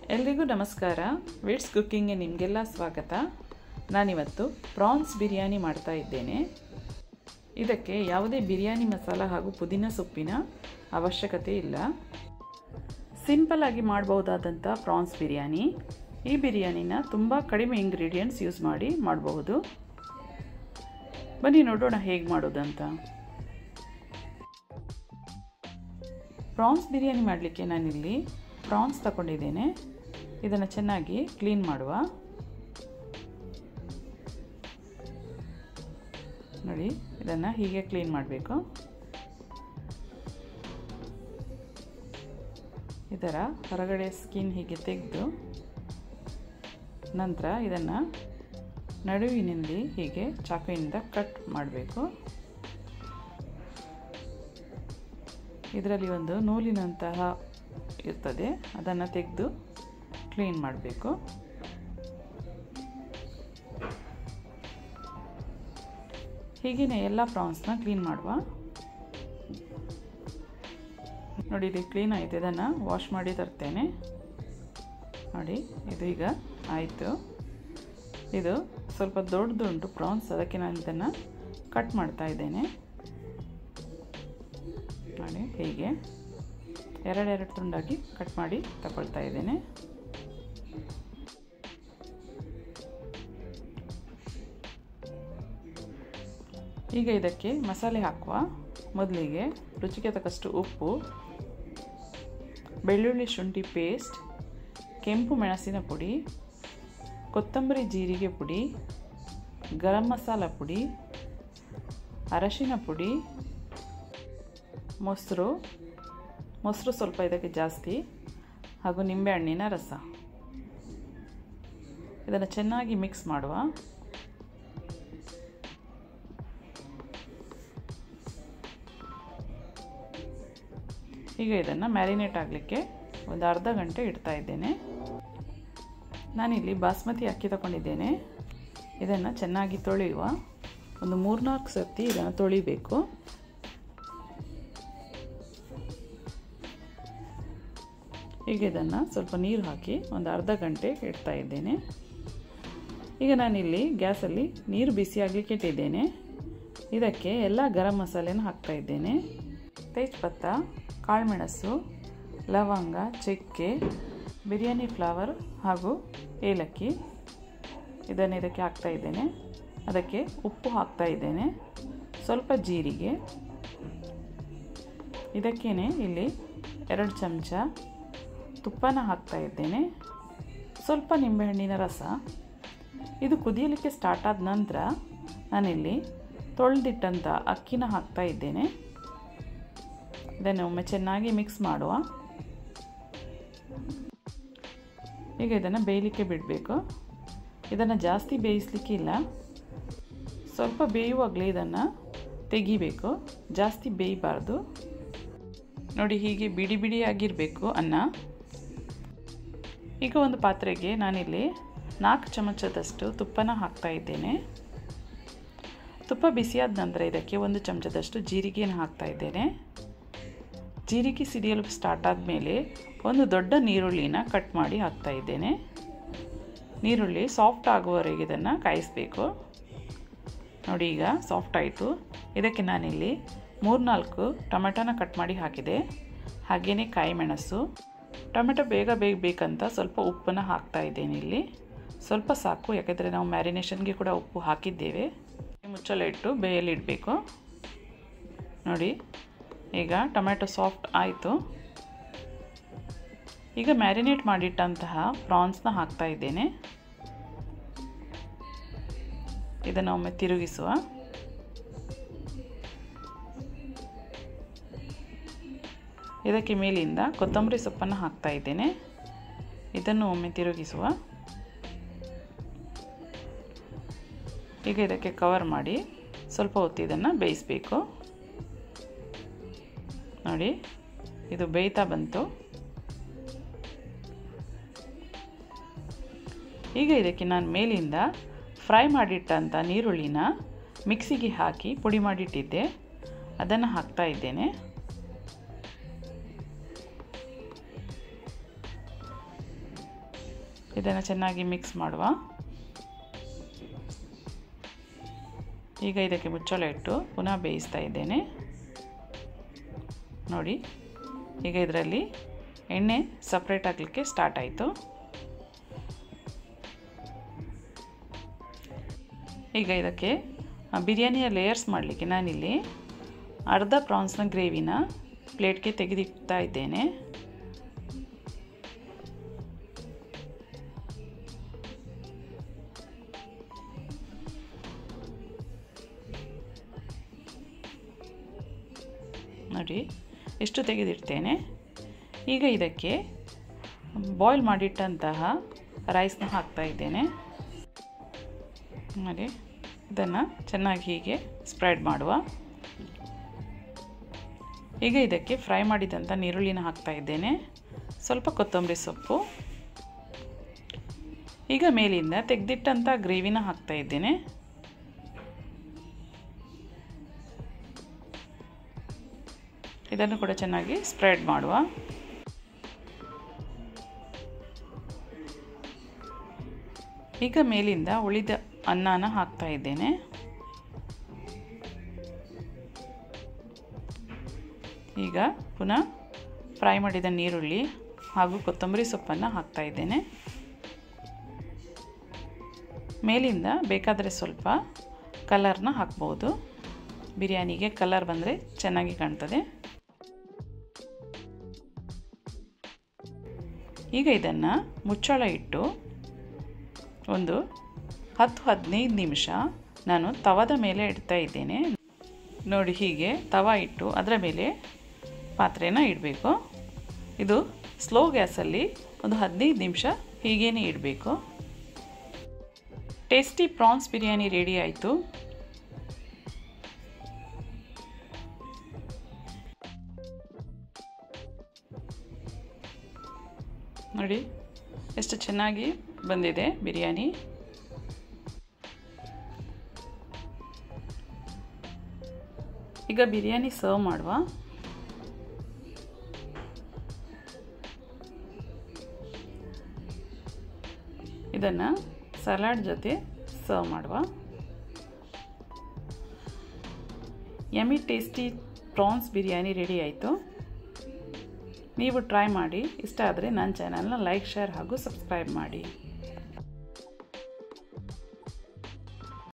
ಎಲ್ರಿಗೂ ನಮಸ್ಕಾರ ವಿಟ್ಸ್ ಕುಕ್ಕಿಂಗ್ಗೆ ನಿಮಗೆಲ್ಲ ಸ್ವಾಗತ ನಾನಿವತ್ತು ಪ್ರಾನ್ಸ್ ಬಿರಿಯಾನಿ ಮಾಡ್ತಾ ಇದ್ದೇನೆ ಇದಕ್ಕೆ ಯಾವುದೇ ಬಿರಿಯಾನಿ ಮಸಾಲ ಹಾಗೂ ಪುದೀನ ಸೊಪ್ಪಿನ ಅವಶ್ಯಕತೆ ಇಲ್ಲ ಸಿಂಪಲ್ ಆಗಿ ಮಾಡಬಹುದಾದಂಥ ಪ್ರಾನ್ಸ್ ಬಿರಿಯಾನಿ ಈ ಬಿರಿಯಾನಿನ ತುಂಬ ಕಡಿಮೆ ಇಂಗ್ರೀಡಿಯೆಂಟ್ಸ್ ಯೂಸ್ ಮಾಡಿ ಮಾಡಬಹುದು ಬನ್ನಿ ನೋಡೋಣ ಹೇಗೆ ಮಾಡೋದಂತ ಪ್ರಾನ್ಸ್ ಬಿರಿಯಾನಿ ಮಾಡಲಿಕ್ಕೆ ನಾನಿಲ್ಲಿ ಪ್ರಾನ್ಸ್ ತಗೊಂಡಿದ್ದೇನೆ ಇದನ್ನು ಚೆನ್ನಾಗಿ ಕ್ಲೀನ್ ಮಾಡುವ ನೋಡಿ ಇದನ್ನು ಹೀಗೆ ಕ್ಲೀನ್ ಮಾಡಬೇಕು ಇದರ ಹೊರಗಡೆ ಸ್ಕಿನ್ ಹೀಗೆ ತೆಗೆದು ನಂತರ ಇದನ್ನು ನಡುವಿನಲ್ಲಿ ಹೀಗೆ ಚಾಕುವಿನಿಂದ ಕಟ್ ಮಾಡಬೇಕು ಇದರಲ್ಲಿ ಒಂದು ನೂಲಿನಂತಹ ಇರ್ತದೆ ಅದನ್ನು ತೆಗೆದು ಕ್ಲೀನ್ ಮಾಡಬೇಕು ಹೀಗೆಯೇ ಎಲ್ಲ ಪ್ರಾನ್ಸ್ನ ಕ್ಲೀನ್ ಮಾಡುವ ನೋಡಿ ಇದು ಕ್ಲೀನ್ ಆಯಿತು ಇದನ್ನು ವಾಶ್ ಮಾಡಿ ತರ್ತೇನೆ ನೋಡಿ ಇದು ಈಗ ಆಯಿತು ಇದು ಸ್ವಲ್ಪ ದೊಡ್ಡದುಂಟು ಪ್ರಾನ್ಸ್ ಅದಕ್ಕೆ ನಾನು ಇದನ್ನು ಕಟ್ ಮಾಡ್ತಾ ಇದ್ದೇನೆ ನೋಡಿ ಹೀಗೆ ಎರಡೆರಡು ತುಂಡಾಗಿ ಕಟ್ ಮಾಡಿ ತಗೊಳ್ತಾ ಇದ್ದೇನೆ ಈಗ ಇದಕ್ಕೆ ಮಸಾಲೆ ಹಾಕುವ ಮೊದಲಿಗೆ ರುಚಿಗೆ ತಕ್ಕಷ್ಟು ಉಪ್ಪು ಬೆಳ್ಳುಳ್ಳಿ ಶುಂಠಿ ಪೇಸ್ಟ್ ಕೆಂಪು ಮೆಣಸಿನ ಪುಡಿ ಕೊತ್ತಂಬರಿ ಜೀರಿಗೆ ಪುಡಿ ಗರಂ ಮಸಾಲ ಪುಡಿ ಅರಶಿನ ಪುಡಿ ಮೊಸರು ಮೊಸರು ಸ್ವಲ್ಪ ಇದಕ್ಕೆ ಜಾಸ್ತಿ ಹಾಗೂ ನಿಂಬೆಹಣ್ಣಿನ ರಸ ಇದನ್ನು ಚೆನ್ನಾಗಿ ಮಿಕ್ಸ್ ಮಾಡುವ ಈಗ ಇದನ್ನು ಮ್ಯಾರಿನೇಟ್ ಆಗಲಿಕ್ಕೆ ಒಂದು ಅರ್ಧ ಗಂಟೆ ಇಡ್ತಾ ಇದ್ದೇನೆ ನಾನಿಲ್ಲಿ ಬಾಸ್ಮತಿ ಅಕ್ಕಿ ತಗೊಂಡಿದ್ದೇನೆ ಇದನ್ನು ಚೆನ್ನಾಗಿ ತೊಳೆಯುವ ಒಂದು ಮೂರ್ನಾಲ್ಕು ಸರ್ತಿ ಇದನ್ನು ತೊಳಿಬೇಕು ಈಗ ಇದನ್ನು ಸ್ವಲ್ಪ ನೀರು ಹಾಕಿ ಒಂದು ಅರ್ಧ ಗಂಟೆ ಇಡ್ತಾ ಇದ್ದೇನೆ ಈಗ ನಾನಿಲ್ಲಿ ಗ್ಯಾಸಲ್ಲಿ ನೀರು ಬಿಸಿ ಆಗಲಿಕ್ಕೆ ಇಟ್ಟಿದ್ದೇನೆ ಇದಕ್ಕೆ ಎಲ್ಲ ಗರಂ ಮಸಾಲೆನ ಹಾಕ್ತಾ ಇದ್ದೇನೆ ತೇಜ್ಪತ್ತ ಕಾಳುಮೆಣಸು ಲವಂಗ ಚಕ್ಕೆ ಬಿರಿಯಾನಿ ಫ್ಲವರ್ ಹಾಗೂ ಏಲಕ್ಕಿ ಇದನ್ನು ಇದಕ್ಕೆ ಹಾಕ್ತಾ ಇದ್ದೇನೆ ಅದಕ್ಕೆ ಉಪ್ಪು ಹಾಕ್ತಾ ಇದ್ದೇನೆ ಸ್ವಲ್ಪ ಜೀರಿಗೆ ಇದಕ್ಕೇನೆ ಇಲ್ಲಿ ಎರಡು ಚಮಚ ತುಪ್ಪನ ಹಾಕ್ತಾ ಇದ್ದೇನೆ ಸ್ವಲ್ಪ ನಿಂಬೆಹಣ್ಣಿನ ರಸ ಇದು ಕುದಿಯಲಿಕ್ಕೆ ಸ್ಟಾರ್ಟ್ ಆದ ನಂತರ ನಾನಿಲ್ಲಿ ತೊಳೆದಿಟ್ಟಂಥ ಅಕ್ಕಿನ ಹಾಕ್ತಾ ಇದ್ದೇನೆ ಇದನ್ನು ಒಮ್ಮೆ ಚೆನ್ನಾಗಿ ಮಿಕ್ಸ್ ಮಾಡುವ ಈಗ ಇದನ್ನು ಬೇಯಲಿಕ್ಕೆ ಬಿಡಬೇಕು ಇದನ್ನು ಜಾಸ್ತಿ ಬೇಯಿಸಲಿಕ್ಕಿಲ್ಲ ಸ್ವಲ್ಪ ಬೇಯುವಾಗಲೇ ಇದನ್ನು ತೆಗಿಬೇಕು ಜಾಸ್ತಿ ಬೇಯಬಾರ್ದು ನೋಡಿ ಹೀಗೆ ಬಿಡಿ ಬಿಡಿಯಾಗಿರಬೇಕು ಅನ್ನ ಈಗ ಒಂದು ಪಾತ್ರೆಗೆ ನಾನಿಲ್ಲಿ ನಾಲ್ಕು ಚಮಚದಷ್ಟು ತುಪ್ಪನ ಹಾಕ್ತಾ ಇದ್ದೇನೆ ತುಪ್ಪ ಬಿಸಿಯಾದ ನಂತರ ಇದಕ್ಕೆ ಒಂದು ಚಮಚದಷ್ಟು ಜೀರಿಗೆನ ಹಾಕ್ತಾ ಇದ್ದೇನೆ ಜೀರಿಗೆ ಸಿಡಿಯಲು ಸ್ಟಾರ್ಟ್ ಆದಮೇಲೆ ಒಂದು ದೊಡ್ಡ ನೀರುಳ್ಳಿನ ಕಟ್ ಮಾಡಿ ಹಾಕ್ತಾ ಇದ್ದೇನೆ ನೀರುಳ್ಳಿ ಸಾಫ್ಟ್ ಆಗುವವರೆಗೆ ಇದನ್ನು ಕಾಯಿಸಬೇಕು ನೋಡಿ ಈಗ ಸಾಫ್ಟ್ ಆಯಿತು ಇದಕ್ಕೆ ನಾನಿಲ್ಲಿ ಮೂರ್ನಾಲ್ಕು ಟೊಮೆಟೊನ ಕಟ್ ಮಾಡಿ ಹಾಕಿದೆ ಹಾಗೆಯೇ ಕಾಯಿ ಮೆಣಸು ಟೊಮೆಟೊ ಬೇಗ ಬೇಗ ಬೇಕಂತ ಸ್ವಲ್ಪ ಉಪ್ಪನ್ನು ಹಾಕ್ತಾ ಇದ್ದೇನೆ ಇಲ್ಲಿ ಸ್ವಲ್ಪ ಸಾಕು ಯಾಕೆಂದರೆ ನಾವು ಮ್ಯಾರಿನೇಷನ್ಗೆ ಕೂಡ ಉಪ್ಪು ಹಾಕಿದ್ದೇವೆ ಮುಚ್ಚಳ ಇಟ್ಟು ಬೇಯಲಿಡಬೇಕು ನೋಡಿ ಈಗ ಟೊಮೆಟೊ ಸಾಫ್ಟ್ ಆಯಿತು ಈಗ ಮ್ಯಾರಿನೇಟ್ ಮಾಡಿಟ್ಟಂತಹ ಪ್ರಾನ್ಸ್ನ ಹಾಕ್ತಾ ಇದ್ದೇನೆ ಇದನ್ನು ಒಮ್ಮೆ ತಿರುಗಿಸುವ ಇದಕ್ಕೆ ಮೇಲಿಂದ ಕೊತ್ತಂಬರಿ ಸೊಪ್ಪನ್ನು ಹಾಕ್ತಾ ಇದ್ದೇನೆ ಇದನ್ನು ಒಮ್ಮೆ ತಿರುಗಿಸುವ ಈಗ ಇದಕ್ಕೆ ಕವರ್ ಮಾಡಿ ಸ್ವಲ್ಪ ಹೊತ್ತು ಇದನ್ನು ಬೇಯಿಸಬೇಕು ನೋಡಿ ಇದು ಬೇಯ್ತಾ ಬಂತು ಈಗ ಇದಕ್ಕೆ ನಾನು ಮೇಲಿಂದ ಫ್ರೈ ಮಾಡಿಟ್ಟಂಥ ನೀರುಳ್ಳಿನ ಮಿಕ್ಸಿಗೆ ಹಾಕಿ ಪುಡಿ ಮಾಡಿಟ್ಟಿದ್ದೆ ಅದನ್ನು ಹಾಕ್ತಾ ಇದ್ದೇನೆ ಇದನ್ನು ಚೆನ್ನಾಗಿ ಮಿಕ್ಸ್ ಮಾಡುವ ಈಗ ಇದಕ್ಕೆ ಮುಚ್ಚಳ ಇಟ್ಟು ಪುನಃ ಬೇಯಿಸ್ತಾ ಇದ್ದೇನೆ ನೋಡಿ ಈಗ ಇದರಲ್ಲಿ ಎಣ್ಣೆ ಸಪ್ರೇಟ್ ಆಗಲಿಕ್ಕೆ ಸ್ಟಾರ್ಟ್ ಆಯಿತು ಈಗ ಇದಕ್ಕೆ ಬಿರಿಯಾನಿಯ ಲೇಯರ್ಸ್ ಮಾಡಲಿಕ್ಕೆ ನಾನಿಲ್ಲಿ ಅರ್ಧ ಪ್ರಾನ್ಸ್ನ ಗ್ರೇವಿನ ಪ್ಲೇಟ್ಗೆ ತೆಗೆದಿಡ್ತಾ ಇದ್ದೇನೆ ನೋಡಿ ಎಷ್ಟು ತೆಗೆದಿಡ್ತೇನೆ ಈಗ ಇದಕ್ಕೆ ಬಾಯ್ಲ್ ಮಾಡಿಟ್ಟಂತಹ ರೈಸ್ನ ಹಾಕ್ತಾ ಇದ್ದೇನೆ ನೋಡಿ ಇದನ್ನು ಚೆನ್ನಾಗಿ ಹೀಗೆ ಸ್ಪ್ರೆಡ್ ಮಾಡುವ ಈಗ ಇದಕ್ಕೆ ಫ್ರೈ ಮಾಡಿದಂಥ ನೀರುಳ್ಳಿನ ಹಾಕ್ತಾ ಇದ್ದೇನೆ ಸ್ವಲ್ಪ ಕೊತ್ತಂಬರಿ ಸೊಪ್ಪು ಈಗ ಮೇಲಿಂದ ತೆಗೆದಿಟ್ಟಂಥ ಗ್ರೇವಿನ ಹಾಕ್ತಾ ಇದ್ದೇನೆ ಇದನ್ನು ಕೂಡ ಚೆನ್ನಾಗಿ ಸ್ಪ್ರೆಡ್ ಮಾಡುವ ಈಗ ಮೇಲಿಂದ ಉಳಿದ ಅನ್ನನ ಹಾಕ್ತಾ ಇದ್ದೇನೆ ಈಗ ಪುನಃ ಫ್ರೈ ಮಾಡಿದ ನೀರುಳ್ಳಿ ಹಾಗೂ ಕೊತ್ತಂಬರಿ ಸೊಪ್ಪನ್ನು ಹಾಕ್ತಾ ಇದ್ದೇನೆ ಮೇಲಿಂದ ಬೇಕಾದರೆ ಸ್ವಲ್ಪ ಕಲರ್ನ ಹಾಕ್ಬೋದು ಬಿರಿಯಾನಿಗೆ ಕಲರ್ ಬಂದರೆ ಚೆನ್ನಾಗಿ ಕಾಣ್ತದೆ ಈಗ ಇದನ್ನು ಮುಚ್ಚಳ ಇಟ್ಟು ಒಂದು ಹತ್ತು ಹದಿನೈದು ನಿಮಿಷ ನಾನು ತವದ ಮೇಲೆ ಇಡ್ತಾ ಇದ್ದೇನೆ ನೋಡಿ ಹೀಗೆ ತವ ಇಟ್ಟು ಅದರ ಮೇಲೆ ಪಾತ್ರೆನ ಇಡಬೇಕು ಇದು ಸ್ಲೋ ಗ್ಯಾಸಲ್ಲಿ ಒಂದು ಹದಿನೈದು ನಿಮಿಷ ಹೀಗೇ ಇಡಬೇಕು ಟೇಸ್ಟಿ ಪ್ರಾನ್ಸ್ ಬಿರಿಯಾನಿ ರೆಡಿ ಆಯಿತು ನೋಡಿ ಎಷ್ಟು ಚೆನ್ನಾಗಿ ಬಂದಿದೆ ಬಿರಿಯಾನಿ ಈಗ ಬಿರಿಯಾನಿ ಸರ್ವ್ ಮಾಡುವ ಇದನ್ನು ಸಲಾಡ್ ಜೊತೆ ಸರ್ವ್ ಮಾಡುವ yummy tasty prawns biryani ready ಆಯಿತು ನೀವು ಟ್ರೈ ಮಾಡಿ ಇಷ್ಟ ಆದರೆ ನನ್ನ ಚಾನಲ್ನ ಲೈಕ್ ಶೇರ್ ಹಾಗೂ ಸಬ್ಸ್ಕ್ರೈಬ್ ಮಾಡಿ